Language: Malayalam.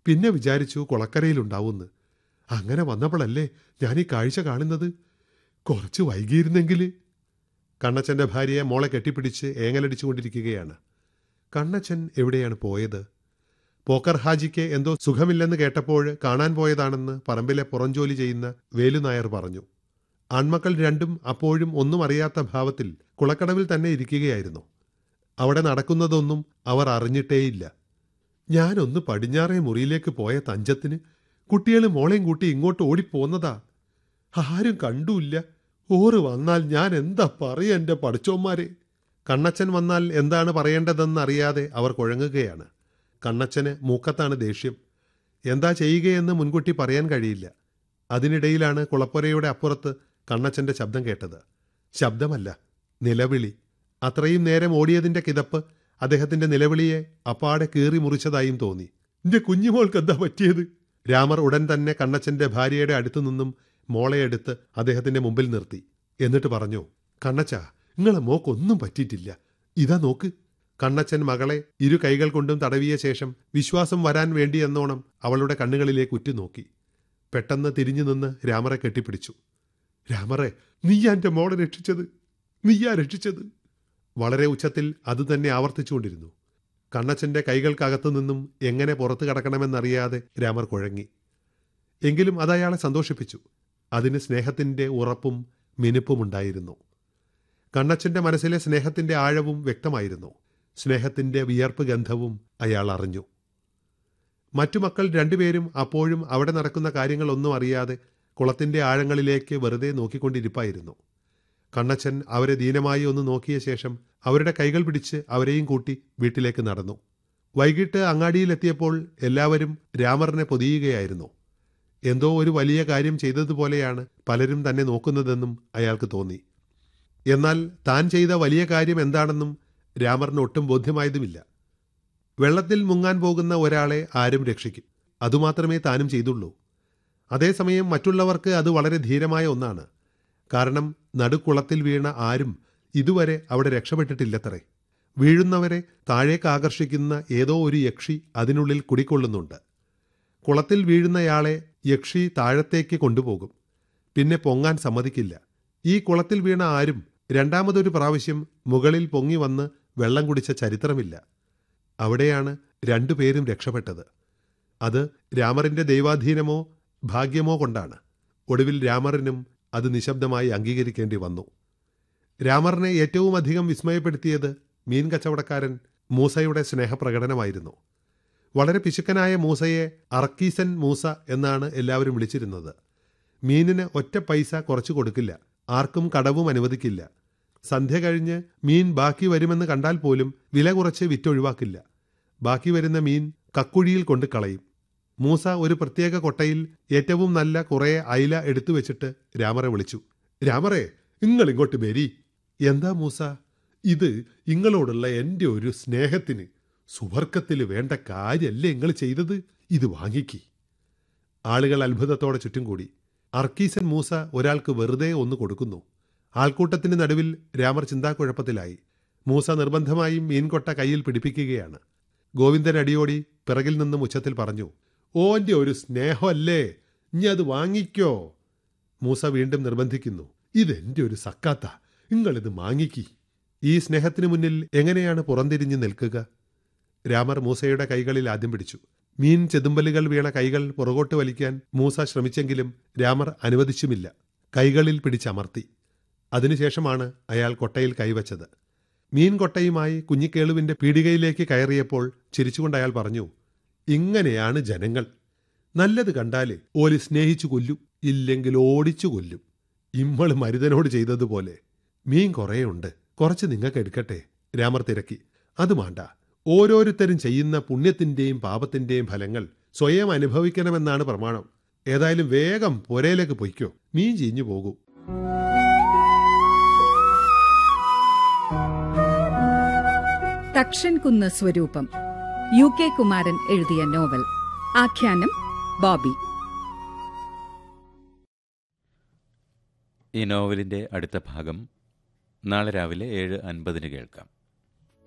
പിന്നെ വിചാരിച്ചു കുളക്കരയിലുണ്ടാവുമെന്ന് അങ്ങനെ വന്നപ്പോഴല്ലേ ഞാൻ ഈ കാഴ്ച കാണുന്നത് കുറച്ച് വൈകിയിരുന്നെങ്കിൽ കണ്ണച്ചൻ്റെ ഭാര്യയെ മോളെ കെട്ടിപ്പിടിച്ച് ഏങ്ങലടിച്ചുകൊണ്ടിരിക്കുകയാണ് കണ്ണച്ചൻ എവിടെയാണ് പോയത് പോക്കർ ഹാജിക്ക് എന്തോ സുഖമില്ലെന്ന് കേട്ടപ്പോൾ കാണാൻ പോയതാണെന്ന് പറമ്പിലെ പുറംജോലി ചെയ്യുന്ന വേലുനായർ പറഞ്ഞു ആൺമക്കൾ രണ്ടും അപ്പോഴും ഒന്നും അറിയാത്ത ഭാവത്തിൽ കുളക്കടവിൽ തന്നെ ഇരിക്കുകയായിരുന്നു അവിടെ നടക്കുന്നതൊന്നും അവർ അറിഞ്ഞിട്ടേയില്ല ഞാനൊന്ന് പടിഞ്ഞാറേ മുറിയിലേക്ക് പോയ തഞ്ചത്തിന് കുട്ടികൾ മോളെയും കൂട്ടി ഇങ്ങോട്ട് ഓടിപ്പോന്നതാ ആരും കണ്ടുമില്ല ഓറ് വന്നാൽ ഞാൻ എന്താ പറയ എൻ്റെ പഠിച്ചോന്മാരെ കണ്ണച്ചൻ വന്നാൽ എന്താണ് പറയേണ്ടതെന്നറിയാതെ അവർ കുഴങ്ങുകയാണ് കണ്ണച്ചന് മൂക്കത്താണ് ദേഷ്യം എന്താ ചെയ്യുകയെന്ന് മുൻകൂട്ടി പറയാൻ കഴിയില്ല അതിനിടയിലാണ് കുളപ്പുരയുടെ അപ്പുറത്ത് കണ്ണച്ചന്റെ ശബ്ദം കേട്ടത് ശബ്ദമല്ല നിലവിളി അത്രയും നേരം ഓടിയതിന്റെ കിതപ്പ് അദ്ദേഹത്തിന്റെ നിലവിളിയെ അപ്പാടെ കീറി മുറിച്ചതായും തോന്നി എന്റെ കുഞ്ഞുമോൾക്ക് എന്താ പറ്റിയത് രാമർ ഉടൻ തന്നെ കണ്ണച്ചന്റെ ഭാര്യയുടെ അടുത്തു നിന്നും മോളെ എടുത്ത് അദ്ദേഹത്തിന്റെ മുമ്പിൽ നിർത്തി എന്നിട്ട് പറഞ്ഞു കണ്ണച്ച നിങ്ങളെ മോക്കൊന്നും പറ്റിയിട്ടില്ല ഇതാ നോക്ക് കണ്ണച്ചൻ മകളെ ഇരു കൈകൾ കൊണ്ടും തടവിയ ശേഷം വിശ്വാസം വരാൻ വേണ്ടി എന്നോണം അവളുടെ കണ്ണുകളിലേക്ക് ഉറ്റുനോക്കി പെട്ടെന്ന് തിരിഞ്ഞു നിന്ന് രാമറെ കെട്ടിപ്പിടിച്ചു രാമറെ നീയാ എന്റെ മോളെ രക്ഷിച്ചത് നീയാ രക്ഷിച്ചത് വളരെ ഉച്ചത്തിൽ അതുതന്നെ ആവർത്തിച്ചുകൊണ്ടിരുന്നു കണ്ണച്ചന്റെ കൈകൾക്കകത്തു നിന്നും എങ്ങനെ പുറത്തു കടക്കണമെന്നറിയാതെ രാമർ കുഴങ്ങി എങ്കിലും അതയാളെ സന്തോഷിപ്പിച്ചു അതിന് സ്നേഹത്തിന്റെ ഉറപ്പും മിനുപ്പുമുണ്ടായിരുന്നു കണ്ണച്ചന്റെ മനസ്സിലെ സ്നേഹത്തിന്റെ ആഴവും വ്യക്തമായിരുന്നു സ്നേഹത്തിന്റെ വിയർപ്പ് ഗന്ധവും അയാൾ അറിഞ്ഞു മറ്റു മക്കൾ രണ്ടുപേരും അപ്പോഴും അവിടെ നടക്കുന്ന കാര്യങ്ങളൊന്നും അറിയാതെ കുളത്തിന്റെ ആഴങ്ങളിലേക്ക് വെറുതെ നോക്കിക്കൊണ്ടിരിപ്പായിരുന്നു കണ്ണച്ചൻ അവരെ ദീനമായി ഒന്ന് നോക്കിയ ശേഷം അവരുടെ കൈകൾ പിടിച്ച് അവരെയും കൂട്ടി വീട്ടിലേക്ക് നടന്നു വൈകിട്ട് അങ്ങാടിയിലെത്തിയപ്പോൾ എല്ലാവരും രാമറിനെ പൊതിയുകയായിരുന്നു എന്തോ ഒരു വലിയ കാര്യം ചെയ്തതുപോലെയാണ് പലരും തന്നെ നോക്കുന്നതെന്നും അയാൾക്ക് തോന്നി എന്നാൽ താൻ ചെയ്ത വലിയ കാര്യം എന്താണെന്നും രാമറിന് ഒട്ടും ബോധ്യമായതുമില്ല വെള്ളത്തിൽ മുങ്ങാൻ പോകുന്ന ഒരാളെ ആരും രക്ഷിക്കും അതുമാത്രമേ താനും ചെയ്തുള്ളൂ അതേസമയം മറ്റുള്ളവർക്ക് അത് വളരെ ധീരമായ ഒന്നാണ് കാരണം നടുക്കുളത്തിൽ വീണ ആരും ഇതുവരെ അവിടെ രക്ഷപ്പെട്ടിട്ടില്ലത്രേ വീഴുന്നവരെ താഴേക്ക് ആകർഷിക്കുന്ന ഏതോ ഒരു യക്ഷി അതിനുള്ളിൽ കുടിക്കൊള്ളുന്നുണ്ട് കുളത്തിൽ വീഴുന്നയാളെ യക്ഷി താഴത്തേക്ക് കൊണ്ടുപോകും പിന്നെ പൊങ്ങാൻ സമ്മതിക്കില്ല ഈ കുളത്തിൽ വീണ ആരും രണ്ടാമതൊരു പ്രാവശ്യം മുകളിൽ പൊങ്ങി വന്ന് വെള്ളം കുടിച്ച ചരിത്രമില്ല അവിടെയാണ് രണ്ടുപേരും രക്ഷപ്പെട്ടത് അത് രാമറിന്റെ ദൈവാധീനമോ ഭാഗ്യമോ കൊണ്ടാണ് ഒടുവിൽ രാമറിനും അത് നിശബ്ദമായി അംഗീകരിക്കേണ്ടി വന്നു രാമറിനെ ഏറ്റവും അധികം വിസ്മയപ്പെടുത്തിയത് മീൻ കച്ചവടക്കാരൻ മൂസയുടെ സ്നേഹപ്രകടനമായിരുന്നു വളരെ പിശുക്കനായ മൂസയെ അർക്കീസൻ മൂസ എന്നാണ് എല്ലാവരും വിളിച്ചിരുന്നത് മീനിന് ഒറ്റ പൈസ കുറച്ചു കൊടുക്കില്ല ആർക്കും കടവും അനുവദിക്കില്ല സന്ധ്യ കഴിഞ്ഞ് മീൻ ബാക്കി വരുമെന്ന് കണ്ടാൽ പോലും വില കുറച്ച് വിറ്റൊഴിവാക്കില്ല ബാക്കി വരുന്ന മീൻ കക്കുഴിയിൽ കൊണ്ട് കളയും മൂസ ഒരു പ്രത്യേക കൊട്ടയിൽ ഏറ്റവും നല്ല കുറേ അയില എടുത്തു വെച്ചിട്ട് രാമറെ വിളിച്ചു രാമറെ നിങ്ങൾ ഇങ്ങോട്ട് വരി എന്താ മൂസ ഇത് ഇങ്ങളോടുള്ള എൻ്റെ ഒരു സ്നേഹത്തിന് സുവർക്കത്തിൽ വേണ്ട കാര്യല്ലേ നിങ്ങൾ ചെയ്തത് ഇത് വാങ്ങിക്കി ആളുകൾ അത്ഭുതത്തോടെ ചുറ്റും കൂടി അർക്കീസൻ മൂസ ഒരാൾക്ക് വെറുതെ ഒന്ന് കൊടുക്കുന്നു ആൾക്കൂട്ടത്തിന് നടുവിൽ രാമർ ചിന്താക്കുഴപ്പത്തിലായി മൂസ നിർബന്ധമായും മീൻകൊട്ട കയ്യിൽ പിടിപ്പിക്കുകയാണ് ഗോവിന്ദൻ അടിയോടി പിറകിൽ നിന്നും ഉച്ചത്തിൽ പറഞ്ഞു ഓന്റെ ഒരു സ്നേഹമല്ലേ ഇനി അത് വാങ്ങിക്കോ മൂസ വീണ്ടും നിർബന്ധിക്കുന്നു ഇതെന്റെ ഒരു സക്കാത്ത നിങ്ങളിത് വാങ്ങിക്കി ഈ സ്നേഹത്തിന് മുന്നിൽ എങ്ങനെയാണ് പുറംതിരിഞ്ഞു നിൽക്കുക രാമർ മൂസയുടെ കൈകളിൽ ആദ്യം പിടിച്ചു മീൻ ചെതുമ്പലുകൾ വീണ കൈകൾ പുറകോട്ട് വലിക്കാൻ മൂസ ശ്രമിച്ചെങ്കിലും രാമർ അനുവദിച്ചുമില്ല കൈകളിൽ പിടിച്ചമർത്തി അതിനുശേഷമാണ് അയാൾ കൊട്ടയിൽ കൈവച്ചത് മീൻ കൊട്ടയുമായി കുഞ്ഞിക്കേളുവിന്റെ പീടികയിലേക്ക് കയറിയപ്പോൾ ചിരിച്ചുകൊണ്ട് അയാൾ പറഞ്ഞു ഇങ്ങനെയാണ് ജനങ്ങൾ നല്ലത് കണ്ടാല് ഓല് സ്നേഹിച്ചു കൊല്ലും ഇല്ലെങ്കിൽ ഓടിച്ചു കൊല്ലും ഇമ്മള് മരുതനോട് ചെയ്തതുപോലെ മീൻ കുറേയുണ്ട് കുറച്ച് നിങ്ങൾക്ക് എടുക്കട്ടെ രാമർ തിരക്കി അത് വേണ്ട ഓരോരുത്തരും ചെയ്യുന്ന പുണ്യത്തിന്റെയും പാപത്തിന്റെയും ഫലങ്ങൾ സ്വയം അനുഭവിക്കണമെന്നാണ് പ്രമാണം ഏതായാലും വേഗം പുരയിലേക്ക് പൊയ്ക്കോ മീൻ ചീഞ്ഞു പോകൂ തക്ഷൻകുന്ന് സ്വരൂപം യു കെ കുമാരൻ എഴുതിയ നോവൽ ആഖ്യാനം ബോബി ഈ നോവലിൻ്റെ അടുത്ത ഭാഗം നാളെ രാവിലെ ഏഴ് അൻപതിന് കേൾക്കാം